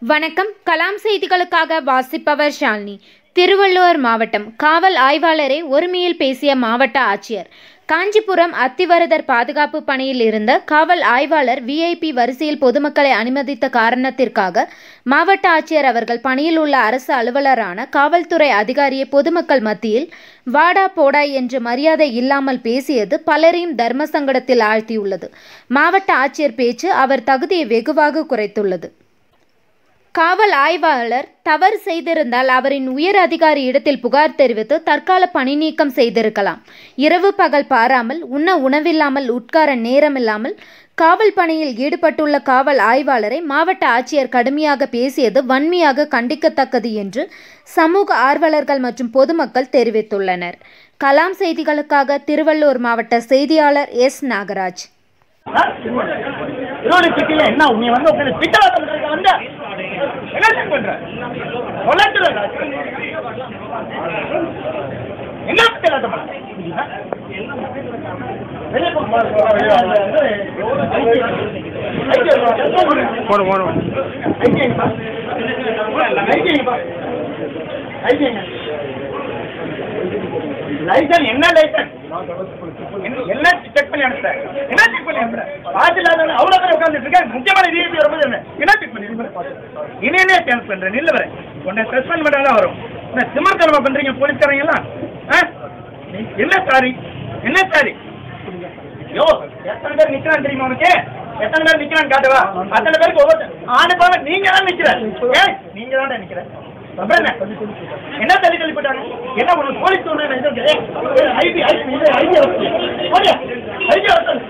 வணக்கம் கலாம் செய்திகளுக்காக வாசிப்பவர் ஷாலினி திருவள்ளுவர் மாவட்டம் காவல் ஆய்வாளரை ஒருமையில் பேசிய மாவட்ட ஆட்சியர் காஞ்சிபுரம் அத்திவரதர் பாதுகாப்பு பணியில் இருந்த காவல் ஆய்வாளர் விஐபி வரிசையில் பொதுமக்களை அனுமதித்த காரணத்திற்காக மாவட்ட ஆட்சியர் அவர்கள் பணியில் உள்ள அரசு அலுவலரான காவல்துறை அதிகாரியை பொதுமக்கள் மத்தியில் வாடா போடா என்று மரியாதை இல்லாமல் பேசியது பலரையும் தர்ம சங்கடத்தில் ஆழ்த்தியுள்ளது மாவட்ட ஆட்சியர் பேச்சு அவர் தகுதியை வெகுவாக குறைத்துள்ளது காவல் ஆய்வாளர் தவறு செய்திருந்தால் அவரின் உயர் அதிகாரி இடத்தில் புகார் தெரிவித்து தற்கால பணி நீக்கம் செய்திருக்கலாம் இரவு பகல் பாராமல் உண்ண உணவில்லாமல் உட்கார நேரமில்லாமல் காவல் பணியில் ஈடுபட்டுள்ள காவல் ஆய்வாளரை மாவட்ட ஆட்சியர் கடுமையாக பேசியது வன்மையாக கண்டிக்கத்தக்கது என்று சமூக ஆர்வலர்கள் மற்றும் பொதுமக்கள் தெரிவித்துள்ளனர் கலாம் செய்திகளுக்காக திருவள்ளூர் மாவட்ட செய்தியாளர் எஸ் நாகராஜ் ரோடு சிட்டில என்ன நீ வந்து உட்காந்து பித்தலாட்டம் பண்றீங்க வந்து என்ன check பண்ற கொலைச்சுற என்ன பித்தலாட்டம் பண்ற ஆ? வெளிய போ, போ, போ, வெளிய வா. அது வந்து ஐக்கியம் வா. போறோம் போறோம் ஐக்கியம் வா. ஐக்கியம் வா. ஐக்கியம். லைசன் என்ன லைசன் என்ன- என்ன செக் பண்ணி அனுப்புற என்ன செக் பண்ணி அனுப்புற பாத்து இல்லாதவன அவ்வளவு பேர் உட்கார்ந்துட்டு இருக்க முக்கியமான டிஎபி வரும்போது என்ன என்ன செக் பண்ணி அனுப்புற இனி என்ன சேஞ்ச் பண்ற நில்ல வர உன்னை சஸ்பெண்ட் பண்ணாதான் வரும் என்ன சிம்மத்தனமா பண்றீங்க போலீஸ்காரங்க எல்லாம் ஆ? நீ- என்ன சாரி என்ன சாரி யோ எத்தனை பேர் நிக்கிறான் தெரியுமா உனக்கு எத்தனை பேர் நிக்கிறான்னு காட்டுவா அத்தனை பேருக்கு ஒவ்வொரு ஆணு பாவம் நீங்க தான் நிக்கிற ஏன் நீங்க தான் நிக்கிற அப்புறம் என்ன என்ன தள்ளி தள்ளி போட்டாங்க என்ன உனக்கு போலீஸ் ஒண்ணு ID ID ID ID ID